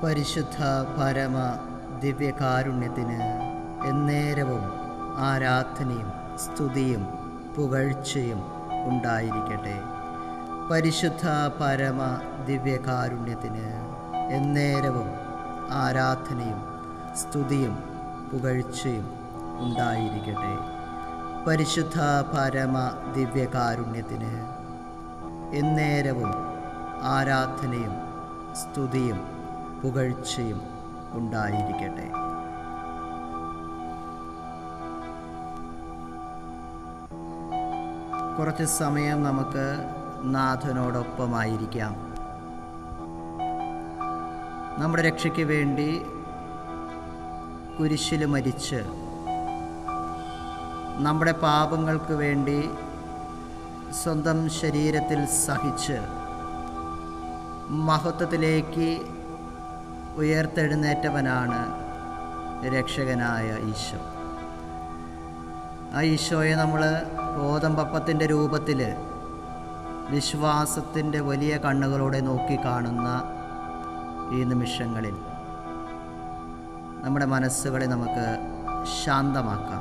പരിശുദ്ധ പരമ ദിവ്യകാരുണ്യത്തിന് എന്നേരവും ആരാധനയും സ്തുതിയും പുകഴ്ചയും ഉണ്ടായിരിക്കട്ടെ പരിശുദ്ധ പരമ ദിവ്യകാരുണ്യത്തിന് എന്നേരവും ആരാധനയും സ്തുതിയും പുകഴ്ചയും ഉണ്ടായിരിക്കട്ടെ പരിശുദ്ധ പരമ ദിവ്യകാരുണ്യത്തിന് എന്നേരവും ആരാധനയും സ്തുതിയും പുകഴ്ചയും ഉണ്ടായിരിക്കട്ടെ കുറച്ച് സമയം നമുക്ക് നാഥനോടൊപ്പമായിരിക്കാം നമ്മുടെ രക്ഷയ്ക്ക് വേണ്ടി കുരിശിൽ മരിച്ച് നമ്മുടെ പാപങ്ങൾക്ക് വേണ്ടി സ്വന്തം ശരീരത്തിൽ സഹിച്ച് മഹത്വത്തിലേക്ക് ഉയർത്തെഴുന്നേറ്റവനാണ് രക്ഷകനായ ഈശോ ആ ഈശോയെ നമ്മൾ ഗോതമ്പപ്പത്തിൻ്റെ രൂപത്തിൽ വിശ്വാസത്തിൻ്റെ വലിയ കണ്ണുകളോടെ നോക്കി കാണുന്ന ഈ നിമിഷങ്ങളിൽ നമ്മുടെ മനസ്സുകളെ നമുക്ക് ശാന്തമാക്കാം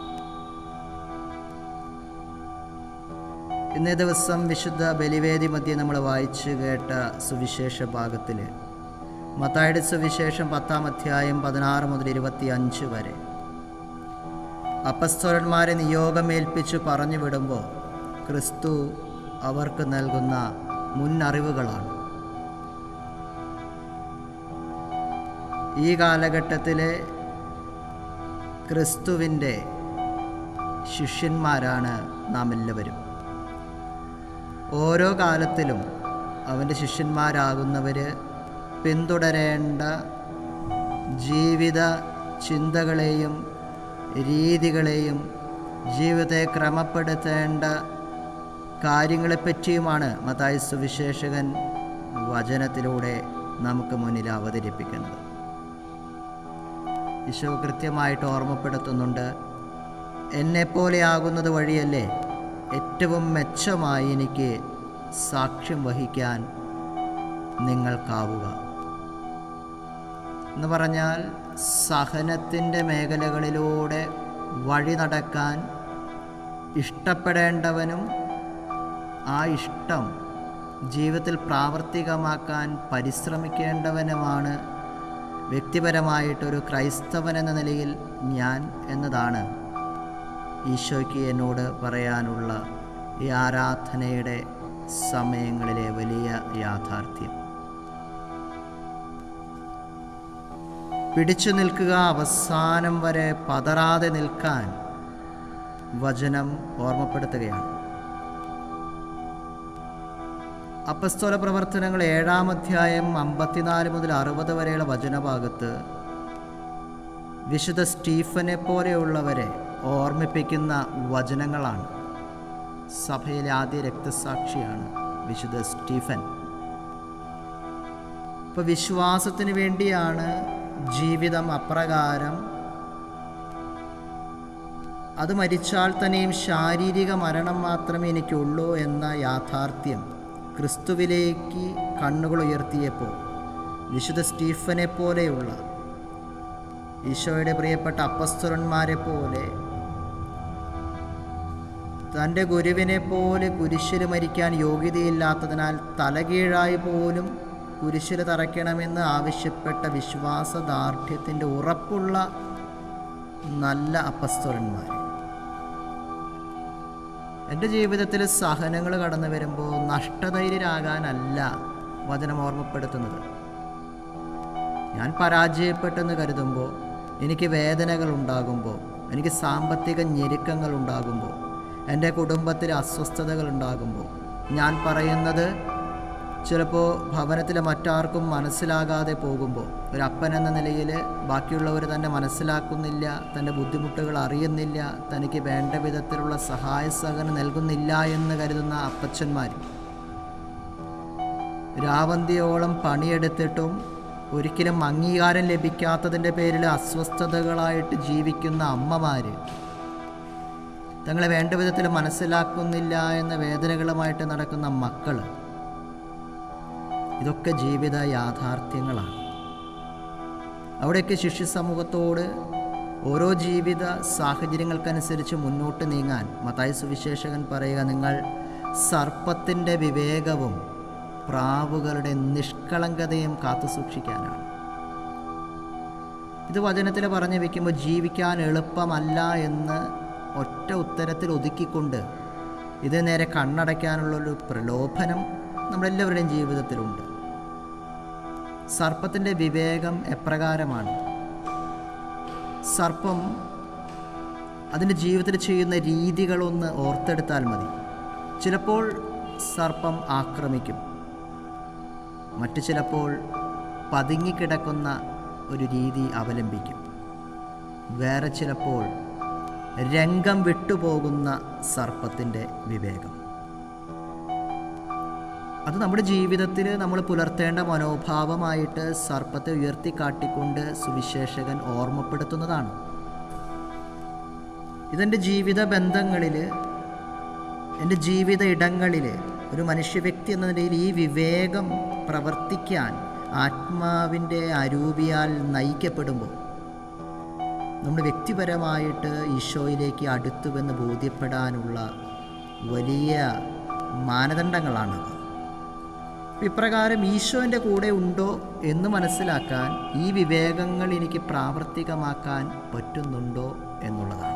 ഇന്നേ ദിവസം വിശുദ്ധ ബലിവേദി മധ്യേ നമ്മൾ വായിച്ചു കേട്ട സുവിശേഷ ഭാഗത്തിൽ മത്തായുടെ സുവിശേഷം പത്താം അധ്യായം പതിനാറ് മുതൽ ഇരുപത്തി അഞ്ച് വരെ അപ്പസ്തോലന്മാരെ നിയോഗമേൽപ്പിച്ചു പറഞ്ഞു വിടുമ്പോൾ ക്രിസ്തു അവർക്ക് നൽകുന്ന മുന്നറിവുകളാണ് ഈ കാലഘട്ടത്തിലെ ക്രിസ്തുവിൻ്റെ ശിഷ്യന്മാരാണ് നാം എല്ലാവരും ഓരോ കാലത്തിലും അവൻ്റെ ശിഷ്യന്മാരാകുന്നവർ പിന്തുടരേണ്ട ജീവിത ചിന്തകളെയും രീതികളെയും ജീവിതത്തെ ക്രമപ്പെടുത്തേണ്ട കാര്യങ്ങളെപ്പറ്റിയുമാണ് മതായ സുവിശേഷകൻ വചനത്തിലൂടെ നമുക്ക് മുന്നിൽ അവതരിപ്പിക്കുന്നത് ഈശോ കൃത്യമായിട്ട് ഓർമ്മപ്പെടുത്തുന്നുണ്ട് എന്നെപ്പോലെയാകുന്നത് വഴിയല്ലേ ഏറ്റവും മെച്ചമായി എനിക്ക് സാക്ഷ്യം വഹിക്കാൻ നിങ്ങൾക്കാവുക എന്ന് പറഞ്ഞാൽ സഹനത്തിൻ്റെ മേഖലകളിലൂടെ വഴി നടക്കാൻ ഇഷ്ടപ്പെടേണ്ടവനും ആ ഇഷ്ടം ജീവിതത്തിൽ പ്രാവർത്തികമാക്കാൻ പരിശ്രമിക്കേണ്ടവനുമാണ് വ്യക്തിപരമായിട്ടൊരു ക്രൈസ്തവൻ എന്ന നിലയിൽ ഞാൻ എന്നതാണ് ഈശോയ്ക്ക് എന്നോട് പറയാനുള്ള ഈ ആരാധനയുടെ സമയങ്ങളിലെ വലിയ യാഥാർത്ഥ്യം പിടിച്ചു നിൽക്കുക അവസാനം വരെ പതറാതെ നിൽക്കാൻ വചനം ഓർമ്മപ്പെടുത്തുകയാണ് അപ്പസ്തോല പ്രവർത്തനങ്ങൾ ഏഴാം അധ്യായം അമ്പത്തിനാല് മുതൽ അറുപത് വരെയുള്ള വചനഭാഗത്ത് വിശുദ്ധ സ്റ്റീഫനെ പോലെയുള്ളവരെ ഓർമ്മിപ്പിക്കുന്ന വചനങ്ങളാണ് സഭയിലെ ആദ്യ രക്തസാക്ഷിയാണ് വിശുദ്ധ സ്റ്റീഫൻ ഇപ്പോൾ വിശ്വാസത്തിന് വേണ്ടിയാണ് ജീവിതം അപ്രകാരം അത് മരിച്ചാൽ തന്നെയും ശാരീരിക മരണം മാത്രമേ എനിക്കുള്ളൂ എന്ന യാഥാർത്ഥ്യം ക്രിസ്തുവിലേക്ക് കണ്ണുകൾ ഉയർത്തിയപ്പോൾ വിശുദ്ധ സ്റ്റീഫനെ പോലെയുള്ള ഈശോയുടെ പ്രിയപ്പെട്ട അപ്പസ്തുരന്മാരെ പോലെ തൻ്റെ ഗുരുവിനെ പോലെ കുരിശിൽ മരിക്കാൻ യോഗ്യതയില്ലാത്തതിനാൽ തലകീഴായി പോലും കുരിശിൽ തറയ്ക്കണമെന്ന് ആവശ്യപ്പെട്ട വിശ്വാസദാർഢ്യത്തിൻ്റെ ഉറപ്പുള്ള നല്ല അപ്പസ്തുരന്മാർ എൻ്റെ ജീവിതത്തിൽ സഹനങ്ങൾ കടന്നു വരുമ്പോൾ നഷ്ടധൈര്യരാകാനല്ല വചനം ഓർമ്മപ്പെടുത്തുന്നത് ഞാൻ പരാജയപ്പെട്ടെന്ന് കരുതുമ്പോൾ എനിക്ക് വേദനകൾ ഉണ്ടാകുമ്പോൾ എനിക്ക് സാമ്പത്തിക ഞെരുക്കങ്ങൾ ഉണ്ടാകുമ്പോൾ എൻ്റെ കുടുംബത്തിൽ അസ്വസ്ഥതകൾ ഉണ്ടാകുമ്പോൾ ഞാൻ പറയുന്നത് ചിലപ്പോൾ ഭവനത്തിലെ മറ്റാർക്കും മനസ്സിലാകാതെ പോകുമ്പോൾ ഒരു അപ്പൻ എന്ന നിലയിൽ ബാക്കിയുള്ളവർ തന്നെ മനസ്സിലാക്കുന്നില്ല തൻ്റെ ബുദ്ധിമുട്ടുകൾ അറിയുന്നില്ല തനിക്ക് വേണ്ട വിധത്തിലുള്ള സഹായ സഹകരണം നൽകുന്നില്ല എന്ന് കരുതുന്ന അപ്പച്ചന്മാർ രാവന്തിയോളം പണിയെടുത്തിട്ടും ഒരിക്കലും അംഗീകാരം ലഭിക്കാത്തതിൻ്റെ പേരിൽ അസ്വസ്ഥതകളായിട്ട് ജീവിക്കുന്ന അമ്മമാർ തങ്ങളെ വേണ്ട വിധത്തിൽ മനസ്സിലാക്കുന്നില്ല എന്ന വേദനകളുമായിട്ട് നടക്കുന്ന മക്കൾ ഇതൊക്കെ ജീവിത യാഥാർത്ഥ്യങ്ങളാണ് അവിടെയൊക്കെ ശിഷ്യ സമൂഹത്തോട് ഓരോ ജീവിത സാഹചര്യങ്ങൾക്കനുസരിച്ച് മുന്നോട്ട് നീങ്ങാൻ മത്തായി സുവിശേഷകൻ പറയുക നിങ്ങൾ സർപ്പത്തിൻ്റെ വിവേകവും പ്രാവുകളുടെ നിഷ്കളങ്കതയും കാത്തു സൂക്ഷിക്കാനാണ് ഇത് വചനത്തിൽ പറഞ്ഞു വയ്ക്കുമ്പോൾ ജീവിക്കാൻ എളുപ്പമല്ല എന്ന് ഒറ്റ ഉത്തരത്തിൽ ഒതുക്കിക്കൊണ്ട് ഇത് നേരെ കണ്ണടയ്ക്കാനുള്ളൊരു പ്രലോഭനം നമ്മളെല്ലാവരുടെയും ജീവിതത്തിലുണ്ട് സർപ്പത്തിൻ്റെ വിവേകം എപ്രകാരമാണ് സർപ്പം അതിൻ്റെ ജീവിതത്തിൽ ചെയ്യുന്ന രീതികളൊന്ന് ഓർത്തെടുത്താൽ മതി ചിലപ്പോൾ സർപ്പം ആക്രമിക്കും മറ്റു ചിലപ്പോൾ പതുങ്ങിക്കിടക്കുന്ന ഒരു രീതി അവലംബിക്കും വേറെ ചിലപ്പോൾ രംഗം വിട്ടുപോകുന്ന സർപ്പത്തിൻ്റെ വിവേകം അത് നമ്മുടെ ജീവിതത്തിൽ നമ്മൾ പുലർത്തേണ്ട മനോഭാവമായിട്ട് സർപ്പത്തെ ഉയർത്തിക്കാട്ടിക്കൊണ്ട് സുവിശേഷകൻ ഓർമ്മപ്പെടുത്തുന്നതാണ് ഇതെൻ്റെ ജീവിത ബന്ധങ്ങളിൽ എൻ്റെ ജീവിത ഇടങ്ങളിൽ ഒരു മനുഷ്യ വ്യക്തി എന്ന നിലയിൽ ഈ വിവേകം പ്രവർത്തിക്കാൻ ആത്മാവിൻ്റെ അരൂപിയാൽ നയിക്കപ്പെടുമ്പോൾ നമ്മൾ വ്യക്തിപരമായിട്ട് ഈശോയിലേക്ക് അടുത്തുവെന്ന് ബോധ്യപ്പെടാനുള്ള വലിയ മാനദണ്ഡങ്ങളാണത് ഇപ്രകാരം ഈശോൻ്റെ കൂടെ ഉണ്ടോ എന്ന് മനസ്സിലാക്കാൻ ഈ വിവേകങ്ങൾ എനിക്ക് പ്രാവർത്തികമാക്കാൻ പറ്റുന്നുണ്ടോ എന്നുള്ളതാണ്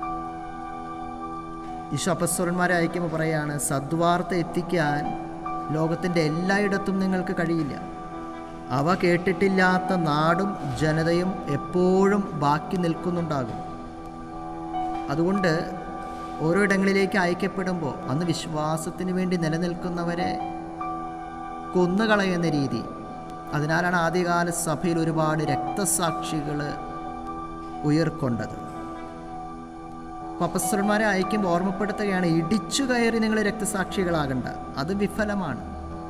ഈശോ അപ്പസ്വരന്മാരെ അയക്കുമ്പോൾ പറയാണ് സദ്വാർത്ത എത്തിക്കാൻ ലോകത്തിൻ്റെ എല്ലായിടത്തും നിങ്ങൾക്ക് കഴിയില്ല അവ കേട്ടിട്ടില്ലാത്ത നാടും ജനതയും എപ്പോഴും ബാക്കി നിൽക്കുന്നുണ്ടാകും അതുകൊണ്ട് ഓരോ ഇടങ്ങളിലേക്ക് അയക്കപ്പെടുമ്പോൾ അന്ന് വിശ്വാസത്തിന് വേണ്ടി നിലനിൽക്കുന്നവരെ കൊന്നുകളയുന്ന രീതി അതിനാലാണ് ആദ്യകാല സഭയിൽ ഒരുപാട് രക്തസാക്ഷികൾ ഉയർക്കൊണ്ടത് പപ്പസ്വരന്മാരെ അയക്കുമ്പോൾ ഓർമ്മപ്പെടുത്തുകയാണ് ഇടിച്ചു കയറി നിങ്ങൾ രക്തസാക്ഷികളാകണ്ട അത് വിഫലമാണ്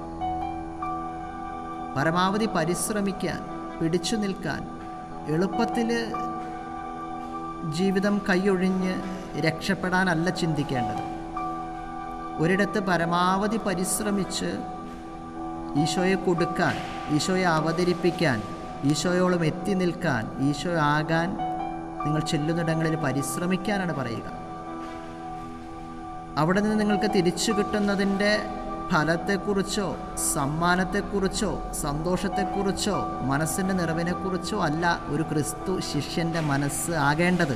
പരമാവധി പരിശ്രമിക്കാൻ പിടിച്ചു നിൽക്കാൻ എളുപ്പത്തിൽ ജീവിതം കൈയൊഴിഞ്ഞ് രക്ഷപ്പെടാനല്ല ചിന്തിക്കേണ്ടത് ഒരിടത്ത് പരമാവധി പരിശ്രമിച്ച് ഈശോയെ കൊടുക്കാൻ ഈശോയെ അവതരിപ്പിക്കാൻ ഈശോയോളം എത്തി നിൽക്കാൻ ഈശോ ആകാൻ നിങ്ങൾ ചെല്ലുന്നിടങ്ങളിൽ പരിശ്രമിക്കാനാണ് പറയുക അവിടെ നിന്ന് നിങ്ങൾക്ക് തിരിച്ചു കിട്ടുന്നതിൻ്റെ ഫലത്തെക്കുറിച്ചോ സമ്മാനത്തെക്കുറിച്ചോ സന്തോഷത്തെക്കുറിച്ചോ മനസ്സിൻ്റെ നിറവിനെക്കുറിച്ചോ അല്ല ഒരു ക്രിസ്തു ശിഷ്യൻ്റെ മനസ്സ് ആകേണ്ടത്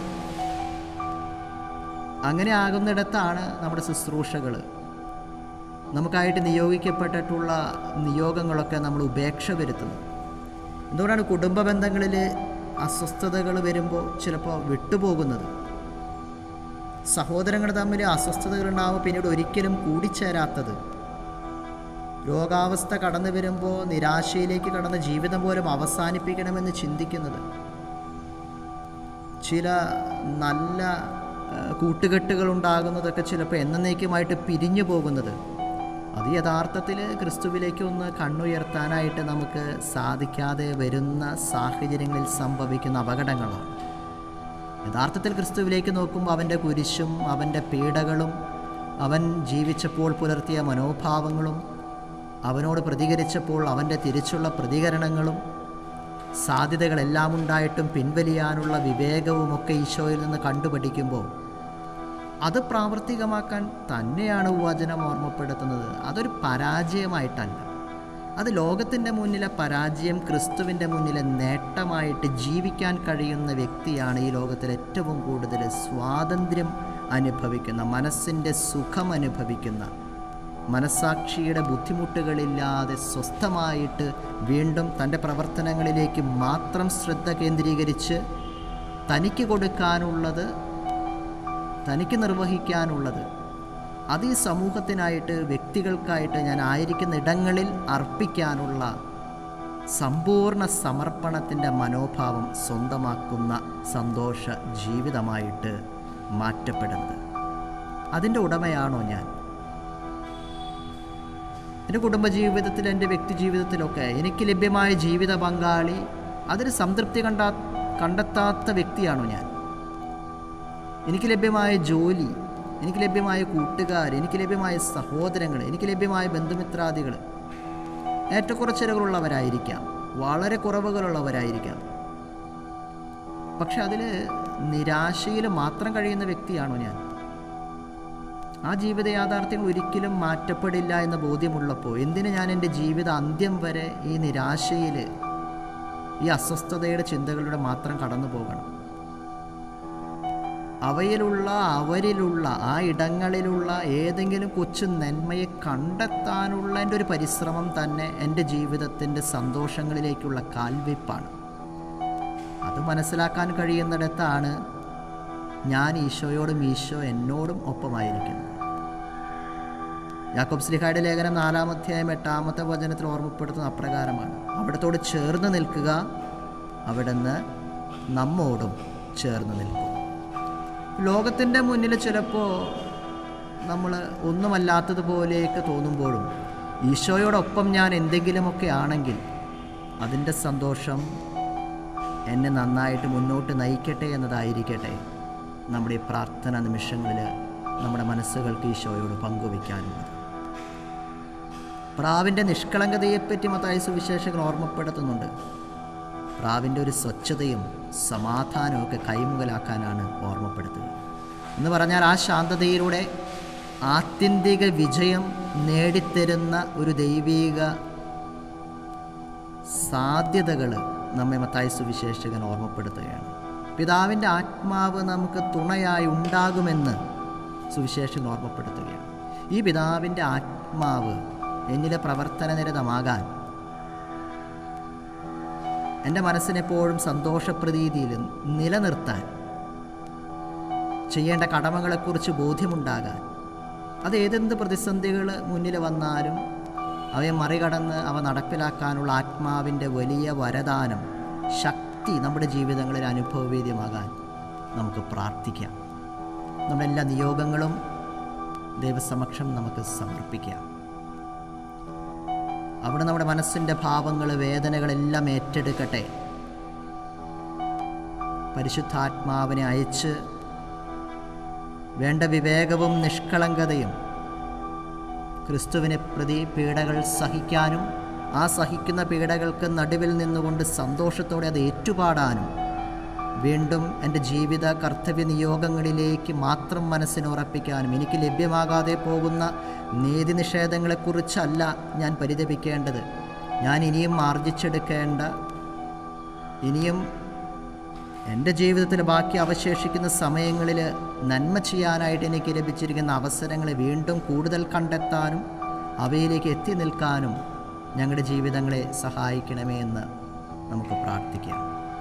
അങ്ങനെ ആകുന്നിടത്താണ് നമ്മുടെ ശുശ്രൂഷകൾ നമുക്കായിട്ട് നിയോഗിക്കപ്പെട്ടിട്ടുള്ള നിയോഗങ്ങളൊക്കെ നമ്മൾ ഉപേക്ഷ വരുത്തുന്നത് എന്തുകൊണ്ടാണ് കുടുംബ ബന്ധങ്ങളിൽ അസ്വസ്ഥതകൾ വരുമ്പോൾ ചിലപ്പോൾ വിട്ടുപോകുന്നത് സഹോദരങ്ങൾ തമ്മിൽ അസ്വസ്ഥതകൾ ഉണ്ടാകുമ്പോൾ പിന്നീട് ഒരിക്കലും കൂടിച്ചേരാത്തത് രോഗാവസ്ഥ കടന്നു വരുമ്പോൾ നിരാശയിലേക്ക് കടന്ന ജീവിതം പോലും അവസാനിപ്പിക്കണമെന്ന് ചിന്തിക്കുന്നത് ചില നല്ല കൂട്ടുകെട്ടുകൾ ഉണ്ടാകുന്നതൊക്കെ ചിലപ്പോൾ എന്നേക്കുമായിട്ട് പിരിഞ്ഞു പോകുന്നത് അത് യഥാർത്ഥത്തിൽ ക്രിസ്തുവിലേക്ക് ഒന്ന് കണ്ണുയർത്താനായിട്ട് നമുക്ക് സാധിക്കാതെ വരുന്ന സാഹചര്യങ്ങളിൽ സംഭവിക്കുന്ന അപകടങ്ങളാണ് യഥാർത്ഥത്തിൽ ക്രിസ്തുവിലേക്ക് നോക്കുമ്പോൾ അവൻ്റെ കുരിശും അവൻ്റെ പീഡകളും അവൻ ജീവിച്ചപ്പോൾ പുലർത്തിയ മനോഭാവങ്ങളും അവനോട് പ്രതികരിച്ചപ്പോൾ അവൻ്റെ തിരിച്ചുള്ള പ്രതികരണങ്ങളും സാധ്യതകളെല്ലാം ഉണ്ടായിട്ടും പിൻവലിയാനുള്ള വിവേകവുമൊക്കെ ഈശോയിൽ നിന്ന് കണ്ടുപഠിക്കുമ്പോൾ അത് പ്രാവർത്തികമാക്കാൻ തന്നെയാണ് വചനം ഓർമ്മപ്പെടുത്തുന്നത് അതൊരു പരാജയമായിട്ടല്ല അത് ലോകത്തിൻ്റെ മുന്നിലെ പരാജയം ക്രിസ്തുവിൻ്റെ മുന്നിലെ നേട്ടമായിട്ട് ജീവിക്കാൻ കഴിയുന്ന വ്യക്തിയാണ് ഈ ലോകത്തിൽ ഏറ്റവും കൂടുതൽ സ്വാതന്ത്ര്യം അനുഭവിക്കുന്ന മനസ്സിൻ്റെ സുഖം അനുഭവിക്കുന്ന മനസാക്ഷിയുടെ ബുദ്ധിമുട്ടുകളില്ലാതെ സ്വസ്ഥമായിട്ട് വീണ്ടും തൻ്റെ പ്രവർത്തനങ്ങളിലേക്ക് മാത്രം ശ്രദ്ധ കേന്ദ്രീകരിച്ച് തനിക്ക് കൊടുക്കാനുള്ളത് തനിക്ക് നിർവഹിക്കാനുള്ളത് അത് ഈ സമൂഹത്തിനായിട്ട് വ്യക്തികൾക്കായിട്ട് ഞാൻ ആയിരിക്കുന്ന ഇടങ്ങളിൽ അർപ്പിക്കാനുള്ള സമ്പൂർണ്ണ സമർപ്പണത്തിൻ്റെ മനോഭാവം സ്വന്തമാക്കുന്ന സന്തോഷ ജീവിതമായിട്ട് മാറ്റപ്പെടുന്നത് അതിൻ്റെ ഉടമയാണോ ഞാൻ എൻ്റെ കുടുംബജീവിതത്തിൽ എൻ്റെ വ്യക്തി ജീവിതത്തിലൊക്കെ എനിക്ക് ലഭ്യമായ ജീവിത പങ്കാളി അതിൽ സംതൃപ്തി കണ്ടാ കണ്ടെത്താത്ത വ്യക്തിയാണോ ഞാൻ എനിക്ക് ലഭ്യമായ ജോലി എനിക്ക് ലഭ്യമായ കൂട്ടുകാർ എനിക്ക് ലഭ്യമായ സഹോദരങ്ങൾ എനിക്ക് ലഭ്യമായ ബന്ധുമിത്രാദികൾ ഏറ്റക്കുറച്ചിലുകളുള്ളവരായിരിക്കാം വളരെ കുറവുകളുള്ളവരായിരിക്കാം പക്ഷെ അതിൽ നിരാശയിൽ മാത്രം കഴിയുന്ന വ്യക്തിയാണോ ഞാൻ ആ ജീവിത യാഥാർത്ഥ്യങ്ങൾ ഒരിക്കലും മാറ്റപ്പെടില്ല എന്ന ബോധ്യമുള്ളപ്പോൾ എന്തിന് ഞാൻ എൻ്റെ ജീവിത അന്ത്യം വരെ ഈ നിരാശയിൽ ഈ അസ്വസ്ഥതയുടെ ചിന്തകളിലൂടെ മാത്രം കടന്നു പോകണം അവയിലുള്ള അവരിലുള്ള ആ ഇടങ്ങളിലുള്ള ഏതെങ്കിലും കൊച്ചു നന്മയെ കണ്ടെത്താനുള്ള എൻ്റെ ഒരു പരിശ്രമം തന്നെ എൻ്റെ ജീവിതത്തിൻ്റെ സന്തോഷങ്ങളിലേക്കുള്ള കാൽവെപ്പാണ് അത് മനസ്സിലാക്കാൻ കഴിയുന്നിടത്താണ് ഞാൻ ഈശോയോടും ഈശോ എന്നോടും ഒപ്പമായിരിക്കുന്നത് യാക്കോബ് സ്ലിഹായുടെ ലേഖനം നാലാമധ്യായം എട്ടാമത്തെ വചനത്തിൽ ഓർമ്മപ്പെടുത്തുന്ന അപ്രകാരമാണ് അവിടത്തോട് ചേർന്ന് നിൽക്കുക അവിടുന്ന് നമ്മോടും ചേർന്ന് നിൽക്കും ലോകത്തിൻ്റെ മുന്നിൽ ചിലപ്പോൾ നമ്മൾ ഒന്നുമല്ലാത്തതുപോലെയൊക്കെ തോന്നുമ്പോഴും ഈശോയോടൊപ്പം ഞാൻ എന്തെങ്കിലുമൊക്കെ ആണെങ്കിൽ അതിൻ്റെ സന്തോഷം എന്നെ നന്നായിട്ട് മുന്നോട്ട് നയിക്കട്ടെ എന്നതായിരിക്കട്ടെ നമ്മുടെ ഈ പ്രാർത്ഥന നിമിഷങ്ങളിൽ നമ്മുടെ മനസ്സുകൾക്ക് ഈശോയോട് പങ്കുവയ്ക്കാനുള്ളത് പ്രാവിൻ്റെ നിഷ്കളങ്കതയെപ്പറ്റി മത്തായ സുവിശേഷകൻ ഓർമ്മപ്പെടുത്തുന്നുണ്ട് പ്രാവിൻ്റെ ഒരു സ്വച്ഛതയും സമാധാനവും ഒക്കെ കൈമുതലാക്കാനാണ് ഓർമ്മപ്പെടുത്തുക എന്ന് പറഞ്ഞാൽ ആ ശാന്തതയിലൂടെ ആത്യന്തിക വിജയം നേടിത്തരുന്ന ഒരു ദൈവീക സാധ്യതകൾ നമ്മെ മത്തായ സുവിശേഷകൻ ഓർമ്മപ്പെടുത്തുകയാണ് പിതാവിൻ്റെ ആത്മാവ് നമുക്ക് തുണയായി ഉണ്ടാകുമെന്ന് സുവിശേഷകൻ ഓർമ്മപ്പെടുത്തുകയാണ് ഈ പിതാവിൻ്റെ ആത്മാവ് എന്നിലെ പ്രവർത്തനനിരതമാകാൻ എൻ്റെ മനസ്സിനെപ്പോഴും സന്തോഷപ്രതീതിയിൽ നിലനിർത്താൻ ചെയ്യേണ്ട കടമകളെക്കുറിച്ച് ബോധ്യമുണ്ടാകാൻ അത് ഏതെന്ത് പ്രതിസന്ധികൾ മുന്നിൽ വന്നാലും അവയെ മറികടന്ന് അവ നടപ്പിലാക്കാനുള്ള ആത്മാവിൻ്റെ വലിയ വരദാനം ശക്തി നമ്മുടെ ജീവിതങ്ങളിൽ അനുഭവവേദ്യമാകാൻ നമുക്ക് പ്രാർത്ഥിക്കാം നമ്മുടെ എല്ലാ നിയോഗങ്ങളും ദൈവസമക്ഷം നമുക്ക് സമർപ്പിക്കാം അവിടെ നമ്മുടെ മനസ്സിൻ്റെ ഭാവങ്ങൾ വേദനകളെല്ലാം ഏറ്റെടുക്കട്ടെ പരിശുദ്ധാത്മാവിനെ അയച്ച് വേണ്ട വിവേകവും നിഷ്കളങ്കതയും ക്രിസ്തുവിനെ പ്രതി പീഡകൾ സഹിക്കാനും ആ സഹിക്കുന്ന പീഡകൾക്ക് നടുവിൽ നിന്നുകൊണ്ട് സന്തോഷത്തോടെ അത് ഏറ്റുപാടാനും വീണ്ടും എൻ്റെ ജീവിത കർത്തവ്യ നിയോഗങ്ങളിലേക്ക് മാത്രം മനസ്സിനെ ഉറപ്പിക്കാനും എനിക്ക് ലഭ്യമാകാതെ പോകുന്ന നീതി നിഷേധങ്ങളെക്കുറിച്ചല്ല ഞാൻ പരിതപിക്കേണ്ടത് ഞാൻ ഇനിയും ആർജിച്ചെടുക്കേണ്ട ഇനിയും എൻ്റെ ജീവിതത്തിൽ ബാക്കി അവശേഷിക്കുന്ന സമയങ്ങളിൽ നന്മ ചെയ്യാനായിട്ട് എനിക്ക് ലഭിച്ചിരിക്കുന്ന അവസരങ്ങളെ വീണ്ടും കൂടുതൽ കണ്ടെത്താനും അവയിലേക്ക് എത്തി നിൽക്കാനും ഞങ്ങളുടെ ജീവിതങ്ങളെ സഹായിക്കണമേ എന്ന് നമുക്ക് പ്രാർത്ഥിക്കാം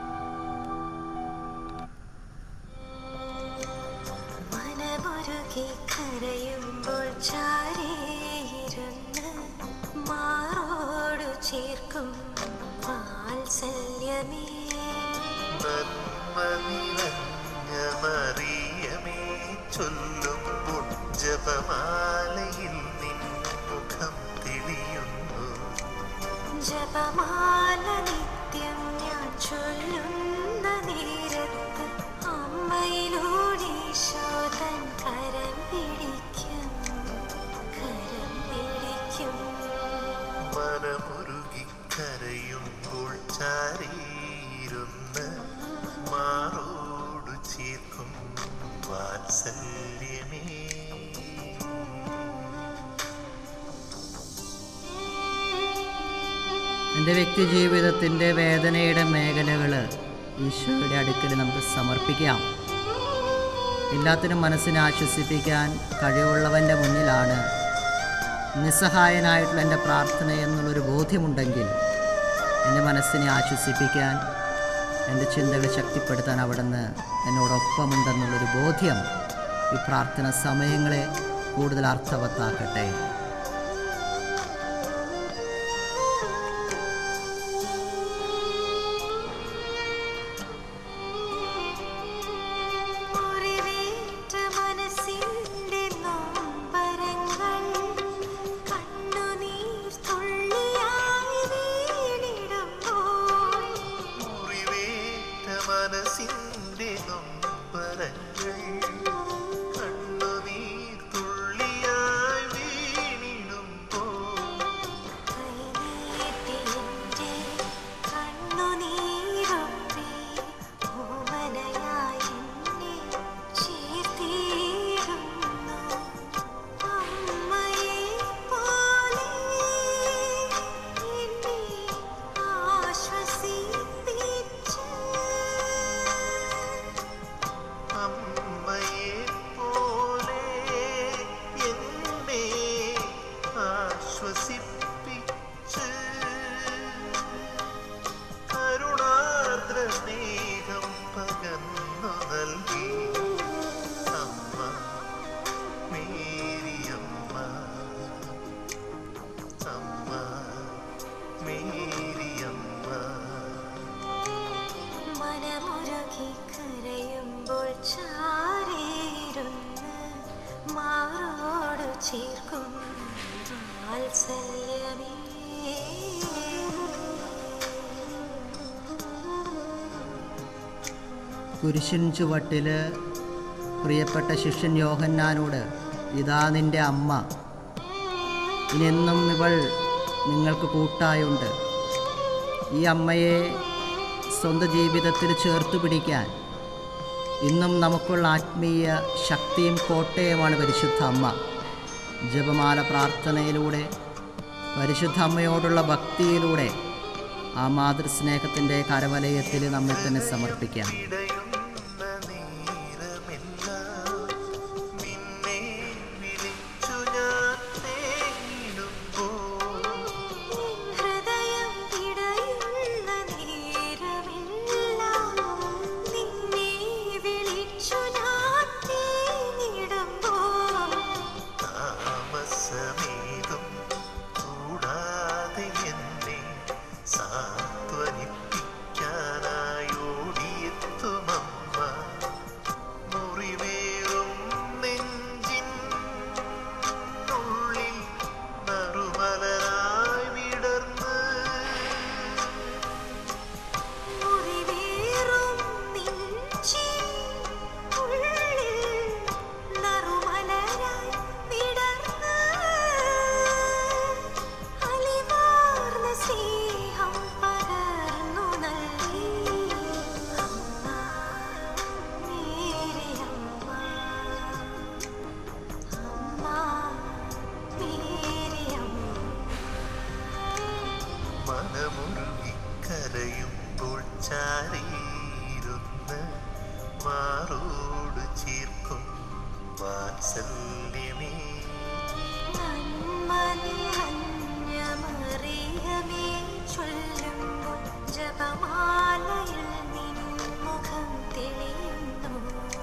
മനമൊരുകി കരയുമ്പോൾ ചാരിയിരുന്ന് മാറോടു ചേർക്കും വാത്സല്യമേ നന്മ നിറഞ്ഞ മറിയമേ ചൊല്ലുമ്പോൾ ജപമാലയിൽ നിൻ മുഖം തെളിയുന്നു ജപമാല നിത്യം ഞാൻ ചൊല്ലുന്ന നേരത്ത് അമ്മയിലൂടെ ഈശോതൻ കരം പിടിക്കും കരം പിടിക്കും മനമുരുകി കരയുമ്പോൾ ചാരിയിരുന്ന് മാറോടു ചേർക്കും വാത്സല്യമേ എൻ്റെ വ്യക്തി ജീവിതത്തിൻ്റെ വേദനയുടെ മേഖലകൾ ഈശോയുടെ അടുക്കൽ നമുക്ക് സമർപ്പിക്കാം എല്ലാത്തിനും മനസ്സിനെ ആശ്വസിപ്പിക്കാൻ കഴിവുള്ളവൻ്റെ മുന്നിലാണ് നിസ്സഹായനായിട്ടുള്ള എൻ്റെ പ്രാർത്ഥന എന്നുള്ളൊരു ബോധ്യമുണ്ടെങ്കിൽ എൻ്റെ മനസ്സിനെ ആശ്വസിപ്പിക്കാൻ എൻ്റെ ചിന്തകൾ ശക്തിപ്പെടുത്താൻ അവിടുന്ന് എന്നോടൊപ്പമുണ്ടെന്നുള്ളൊരു ബോധ്യം ഈ പ്രാർത്ഥന സമയങ്ങളെ കൂടുതൽ അർത്ഥവത്താക്കട്ടെ മുറിവേറ്റ മനസ്സിന്റെ നൊമ്പരങ്ങൾ കണ്ണുനീർ തുള്ളിയായി വീണിടുമ്പോൾ മുറിവേറ്റ മനസ്സിൻ്റെ നൊമ്പരങ്ങൾ കണ്ണുനീർ തുള്ളിയായി വീണിടുമ്പോൾ കൈനീട്ടി എൻ്റെ കണ്ണുനീരൊപ്പി ഓമന മനമുരുകി കരയുമ്പോൾ ചാരേരുന്ന് മാറോടു ചേർക്കും വാത്സല്യമേ കുരിശിൻ ചുവട്ടിൽ പ്രിയപ്പെട്ട ശിഷ്യൻ യോഹന്നാനോട് ഇതാ നിന്റെ അമ്മ ഇനെന്നും ഇവൾ നിങ്ങൾക്ക് കൂട്ടായുണ്ട് ഈ അമ്മയെ സ്വന്തം ജീവിതത്തിൽ ചേർത്ത് പിടിക്കാൻ ഇന്നും നമുക്കുള്ള ആത്മീയ ശക്തിയും കോട്ടയുമാണ് പരിശുദ്ധ അമ്മ ജപമാല പ്രാർത്ഥനയിലൂടെ പരിശുദ്ധ അമ്മയോടുള്ള ഭക്തിയിലൂടെ ആ മാതൃസ്നേഹത്തിൻ്റെ കരവലയത്തിൽ നമ്മെ തന്നെ സമർപ്പിക്കാം ഇടയുന്ന നേരമെല്ലാം നിന്നെ വിളിച്ചു ഞാൻ തേടുമ്പോൾ ഹൃദയം പിടയുന്ന നേരമെല്ലാം നിന്നെ വിളിച്ചു ഞാൻ തേടുമ്പോൾ താമസമേതും കൂടാതെ എന്നെ സാന്ത്വനിപ്പിക്കാനായോടിയെത്തുമമ്മ മുറിവേറും നെഞ്ചിൻ ഉള്ളിൽ നറുമലരായി വിടർന്ന് മുറിവേറും നെഞ്ചിൻ ഉള്ളിൽ നറുമലരായി വിടർന്ന് അലിവാർന്ന സ്നേഹം പകർന്നു നൽകി അമ്മ, മേരെ അമ്മ. അമ്മ, മേരെ അമ്മ. മനമുരുകി കരയുമ്പോൾ ചാരിയിരുന്ന് മാറോട് ചേർക്കും വാത്സല്യമേ നന്മ നിറഞ്ഞ മറിയമേ ചൊല്ലുമ്പോൾ ജപമാലയിൽ നിൻ മുഖം തെളിയുന്നു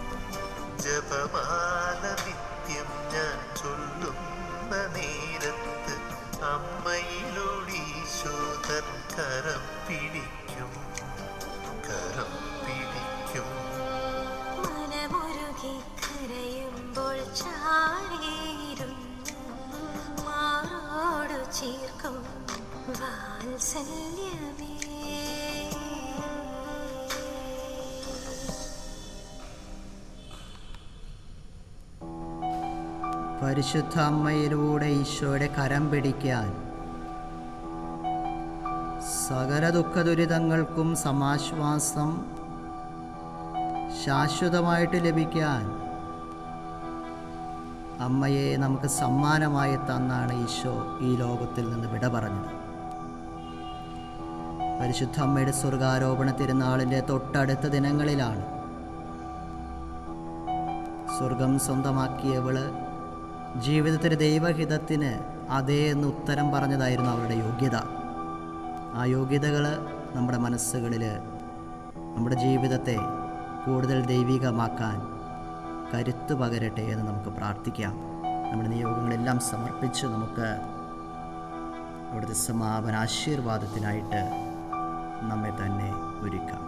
ജപമാല നിത്യം ഞാൻ ചൊല്ലുന്ന നേരത്ത് അമ്മയിലൂടീശോതൻ കരം പിടിക്കും കരം പിടിക്കും മനമുരുകി കരയുമ്പോൾ ചാരിയിരുന്ന് മാറോടു ചേർക്കും വാത്സല്യമേ പരിശുദ്ധ അമ്മയിലൂടെ ഈശോയുടെ കരം പിടിക്കാൻ സകല ദുഃഖ ദുരിതങ്ങൾക്കും സമാശ്വാസം ശാശ്വതമായിട്ട് ലഭിക്കാൻ അമ്മയെ നമുക്ക് സമ്മാനമായി തന്നാണ് ഈശോ ഈ ലോകത്തിൽ നിന്ന് വിട പറഞ്ഞത് പരിശുദ്ധ അമ്മയുടെ സ്വർഗാരോപണ തിരുനാളിൻ്റെ തൊട്ടടുത്ത ദിനങ്ങളിലാണ് സ്വർഗം സ്വന്തമാക്കിയവള് ജീവിതത്തിലെ ദൈവഹിതത്തിന് അതേ എന്ന് ഉത്തരം പറഞ്ഞതായിരുന്നു അവരുടെ യോഗ്യത ആ യോഗ്യതകൾ നമ്മുടെ മനസ്സുകളിൽ നമ്മുടെ ജീവിതത്തെ കൂടുതൽ ദൈവികമാക്കാൻ കരുത്ത് പകരട്ടെ എന്ന് നമുക്ക് പ്രാർത്ഥിക്കാം നമ്മുടെ നിയോഗങ്ങളെല്ലാം സമർപ്പിച്ച് നമുക്ക് അവിടുത്തെ സമാപന ആശീർവാദത്തിനായിട്ട് നമ്മെ തന്നെ ഒരുക്കാം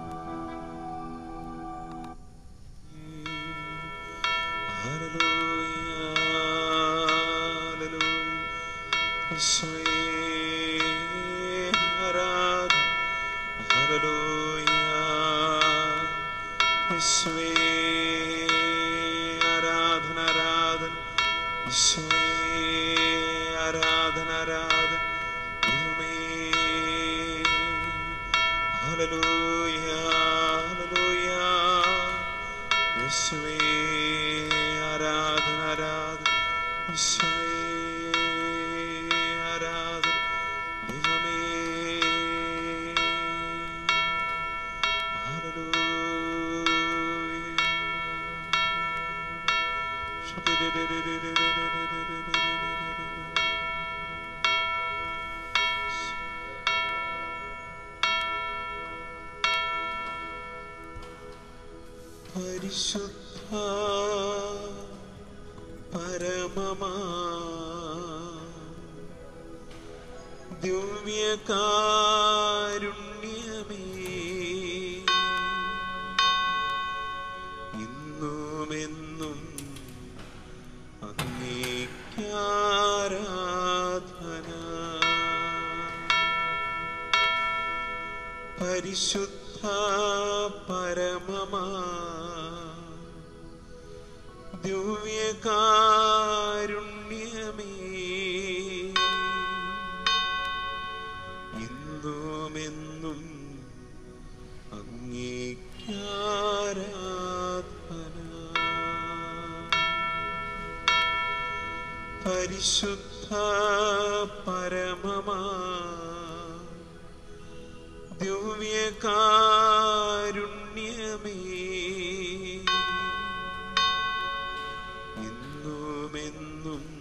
ആരാധന ആരാധന ആരാധന ആരാധന ദൈവമേ ഹല്ലേലൂയ ഹല്ലേലൂയ യേശുവേ ആരാധന ആരാധന യേശുവേ ആരാധന ദൈവമേ പരിശുദ്ധ പരമമാ ദിവ്യകാരുണ്യമേ പരമമാ ദിവ്യകാരുണ്യമേ ഇന്നുമെന്നും അങ്ങേക്കാരാധന പരിശുദ്ധ പരമമാ ദിവ്യകാരുണ്യമേ ഇന്നുമെന്നും